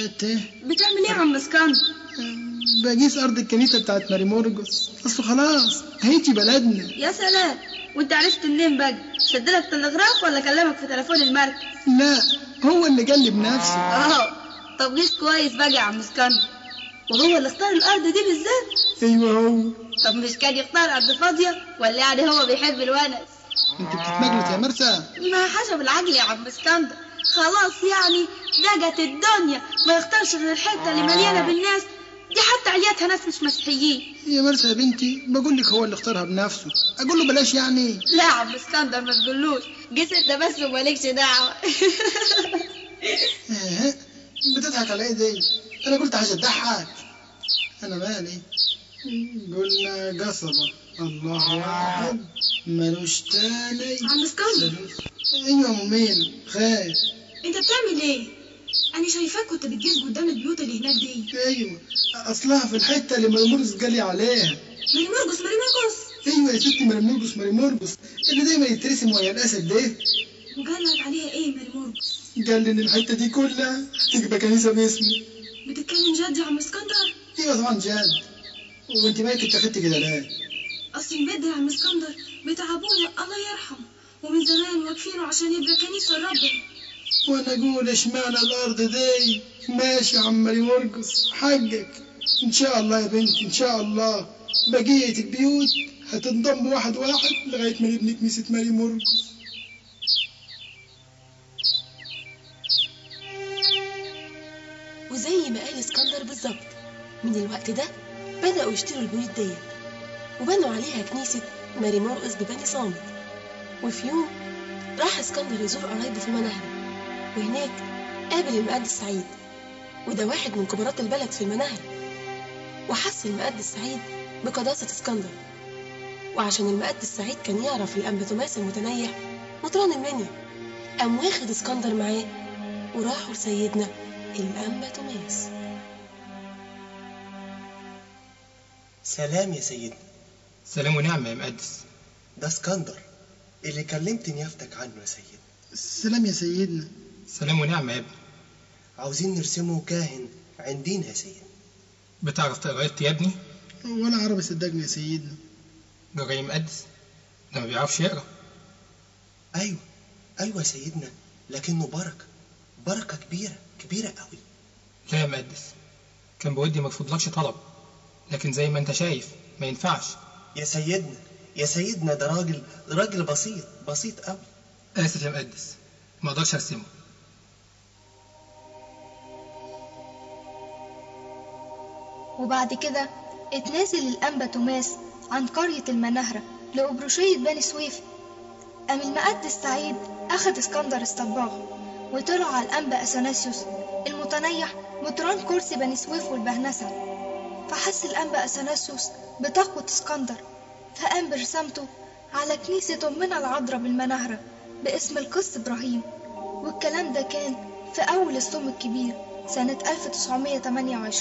شات ايه بتعمل ايه يا عم اسكندر بقيس ارض الكنيسه بتاعت ماري مورجوس اصل خلاص هيجي بلدنا يا سلام وانت عرفت منين بقى شدلك تلغراف ولا كلمك في تليفون المركز لا هو اللي قال لي بنفسه اه طب قيس كويس بقى يا عم اسكندر وهو اللي اختار الارض دي بالذات ايوه هو طب مش كان يختار ارض فاضيه ولا يعني هو بيحب الونس انت بتتمجلس يا مرسى ما حسب العقل يا عم اسكندر خلاص يعني دقت الدنيا ما يختارش غير الحته اللي مليانه بالناس دي حتى عياتها ناس مش مسيحيين يا مرسى يا بنتي بقول لك هو اللي اختارها بنفسه اقول له بلاش يعني لا يا عم اسكندر ما تقولوش جيت انت بس ومالكش دعوه ايه بتضحك على ايه دي انا قلت حاجه تضحك انا مالي قلنا قصبة الله واحد ملوش تاني عم اسكندر ايوه مؤمن خير انت بتعمل ايه انا شايفاك كنت بتجيز قدام البيوت اللي هناك دي ايوه اصلها في الحته اللي مرمرقص قال لي عليها ماري مرقص ماري مرقص ايوه يا ستي مرمرقص مرمرقص اللي دايما يترسم ويا الاسد ده وقال لك عليها ايه ماري مرقص قال لي ان الحته دي كلها تبقى كنيسه باسمي بتتكلم جد يا عم اسكندر ايوه طبعا جد وانت مالك اتخذت كده ليه؟ اصل البيت ده يا عم اسكندر بتاع ابويا الله يرحمه ومن زمان واقفينه عشان يبقى كنيسه لربنا وانا اقول اشمعنى الارض دي ماشي يا عم ماري مرقص حقك ان شاء الله يا بنتي ان شاء الله بقيه البيوت هتنضم واحد واحد لغايه ما نبني كنيسه ماري مرقص وزي ما قال اسكندر بالظبط من الوقت ده بدأوا يشتروا البيوت ديت وبنوا عليها كنيسة ماري مرقس ببني صامت وفي يوم راح اسكندر يزور قرايبه في المناهرة وهناك قابل المقدس سعيد وده واحد من كبارات البلد في المناهرة وحس المقدس سعيد بقداسة اسكندر وعشان المقدس سعيد كان يعرف الأنبا توماس المتنيح مطران المنيا قام واخد اسكندر معاه وراحوا لسيدنا الأنبا توماس سلام يا سيدنا سلام ونعمة يا مقدس ده اسكندر اللي كلمت نيافتك عنه يا سيدنا السلام يا سيدنا سلام ونعمة يا ابني عاوزين نرسمه كاهن عندنا يا سيدنا بتعرف تقرا يا ابني ولا عربي صدقني يا سيدنا ده جاي مقدس ده ما بيعرفش يقرا ايوه ايوه يا سيدنا لكنه بركه بركه كبيره كبيره قوي لا يا مقدس كان بودي ما ارفضلكش طلب لكن زي ما انت شايف ما ينفعش يا سيدنا يا سيدنا ده راجل راجل بسيط بسيط قوي اسف يا مقدس ما اقدرش ارسمه وبعد كده اتنازل الأنبا توماس عن قرية المناهرة لأبروشية بني سويف قام المقدس سعيد أخد اسكندر الصباغ وطلع على الأنبا أثناسيوس المتنيح مطران كرسي بني سويف والبهنسة فحس الأنبا أثناسيوس بتقوى اسكندر فقام برسامته على كنيسة أمنا العذراء بالمناهرة باسم القس إبراهيم والكلام ده كان في أول الصوم الكبير سنة 1928